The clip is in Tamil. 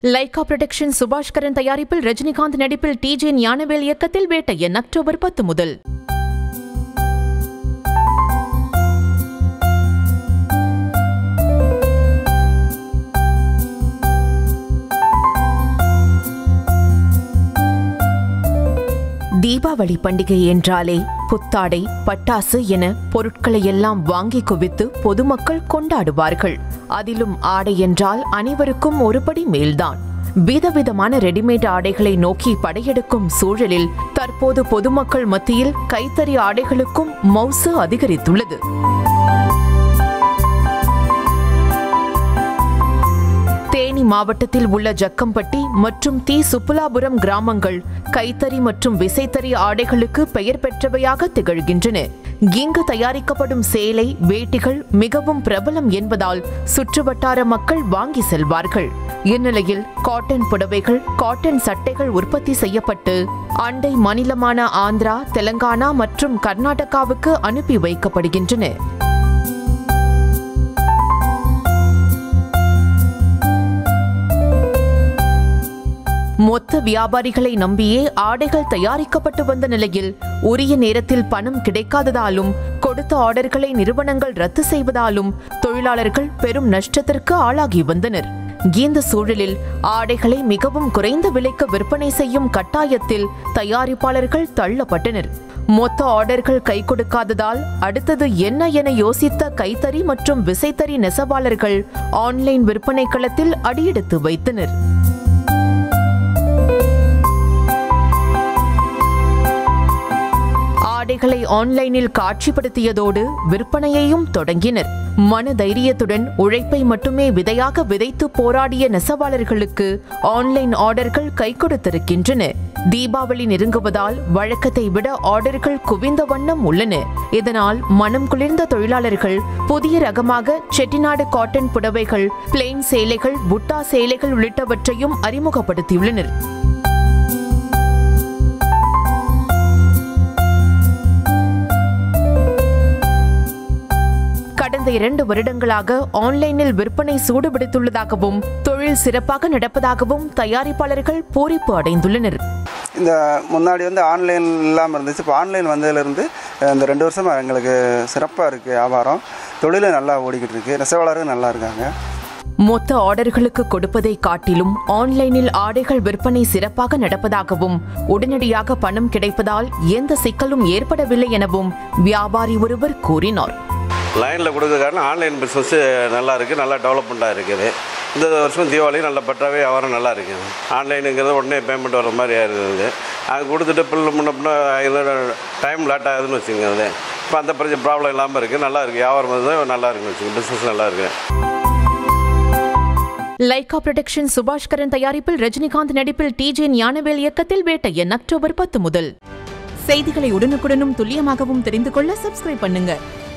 லைகா புரொடக்ஷன் சுபாஷ்கரன் தயாரிப்பில் ரஜினிகாந்த் நடிப்பில் டிஜே ஞானவேல் இயக்கத்தில் வேட்டையன் அக்டோபர் பத்து முதல் தீபாவளி பண்டிகை என்றாலே புத்தாடை பட்டாசு என பொருட்களை எல்லாம் வாங்கி குவித்து பொதுமக்கள் கொண்டாடுவார்கள் அதிலும் ஆடை என்றால் அனைவருக்கும் ஒருபடி மேல்தான் விதவிதமான ரெடிமேட் ஆடைகளை நோக்கி படையெடுக்கும் சூழலில் தற்போது பொதுமக்கள் மத்தியில் கைத்தறி ஆடைகளுக்கும் மவுசு அதிகரித்துள்ளது தேனி மாவட்டத்தில் உள்ள ஜக்கம்பட்டி மற்றும் தி சுப்புலாபுரம் கிராமங்கள் கைத்தறி மற்றும் விசைத்தறி ஆடைகளுக்கு பெயர் பெற்றவையாக திகழ்கின்றன இங்கு தயாரிக்கப்படும் சேலை வேட்டிகள் மிகவும் பிரபலம் என்பதால் சுற்றுவட்டார மக்கள் வாங்கி செல்வார்கள் இந்நிலையில் காட்டன் புடவைகள் காட்டன் சட்டைகள் உற்பத்தி செய்யப்பட்டு அண்டை மாநிலமான ஆந்திரா தெலங்கானா மற்றும் கர்நாடகாவுக்கு அனுப்பி வைக்கப்படுகின்றன மொத்த வியாபாரிகளை நம்பியே ஆடைகள் தயாரிக்கப்பட்டு வந்த நிலையில் உரிய நேரத்தில் பணம் கிடைக்காததாலும் கொடுத்த ஆர்டர்களை நிறுவனங்கள் ரத்து செய்வதாலும் தொழிலாளர்கள் பெரும் நஷ்டத்திற்கு ஆளாகி வந்தனர் இந்த சூழலில் ஆடைகளை மிகவும் குறைந்த விலைக்கு விற்பனை செய்யும் கட்டாயத்தில் தயாரிப்பாளர்கள் தள்ளப்பட்டனர் மொத்த ஆர்டர்கள் கை கொடுக்காததால் அடுத்தது என்ன என யோசித்த கைத்தறி மற்றும் விசைத்தறி நெசவாளர்கள் ஆன்லைன் விற்பனை களத்தில் அடியெடுத்து வைத்தனர் ஆடைகளை ஆன்லைனில் காட்சிப்படுத்தியதோடு விற்பனையையும் தொடங்கினர் மன தைரியத்துடன் உழைப்பை மட்டுமே விதையாக விதைத்து போராடிய நெசவாளர்களுக்கு ஆன்லைன் ஆர்டர்கள் கை கொடுத்திருக்கின்றன தீபாவளி நெருங்குவதால் வழக்கத்தை விட ஆர்டர்கள் குவிந்த வண்ணம் உள்ளன இதனால் மனம் குளிர்ந்த தொழிலாளர்கள் புதிய ரகமாக செட்டிநாடு காட்டன் புடவைகள் பிளெயின் சேலைகள் புட்டா சேலைகள் உள்ளிட்டவற்றையும் அறிமுகப்படுத்தியுள்ளனர் கடந்த இரண்டு வருடங்களாக ஆன்லைனில் விற்பனை சூடுபிடித்துள்ளதாகவும் தொழில் சிறப்பாக நடப்பதாகவும் தயாரிப்பாளர்கள் பூரிப்பு அடைந்துள்ளனர் இந்த முன்னாடி வந்து ஆன்லைன் இல்லாமல் இருந்துச்சு இப்போ ஆன்லைன் வந்ததுலேருந்து இந்த ரெண்டு வருஷமாக எங்களுக்கு சிறப்பாக இருக்குது வியாபாரம் தொழிலும் நல்லா ஓடிக்கிட்டு இருக்கு நெசவாளரும் நல்லா இருக்காங்க மொத்த ஆர்டர்களுக்கு கொடுப்பதை காட்டிலும் ஆன்லைனில் ஆடைகள் விற்பனை சிறப்பாக நடப்பதாகவும் உடனடியாக பணம் கிடைப்பதால் எந்த சிக்கலும் ஏற்படவில்லை எனவும் வியாபாரி ஒருவர் கூறினார் லைனில் கொடுக்குற காரணம் ஆன்லைன் பிஸ்னஸ் நல்லா இருக்குது நல்லா டெவலப்மெண்ட்டாக இருக்குது இந்த வருஷம் தீபாவளி நல்ல பெட்டராகவே வியாபாரம் நல்லா இருக்குது ஆன்லைனுங்கிறது உடனே பேமெண்ட் வர மாதிரி இருக்குது அது கொடுத்துட்டு பில்லு முன்ன பின்ன டைம் லேட் ஆகுதுன்னு வச்சுக்கோங்க இப்போ அந்த பிரச்சனை ப்ராப்ளம் இல்லாமல் இருக்குது நல்லா இருக்குது வியாபாரம் வந்து நல்லா இருக்குன்னு வச்சுக்கோங்க பிஸ்னஸ் நல்லா இருக்குது லைகா புரொடக்ஷன் சுபாஷ்கரன் தயாரிப்பில் ரஜினிகாந்த் நடிப்பில் டிஜே ஞானவேல் இயக்கத்தில் வேட்டையன் அக்டோபர் பத்து முதல் செய்திகளை உடனுக்குடனும் துல்லியமாகவும் தெரிந்து கொள்ள சப்ஸ்கிரைப் பண்ணுங்க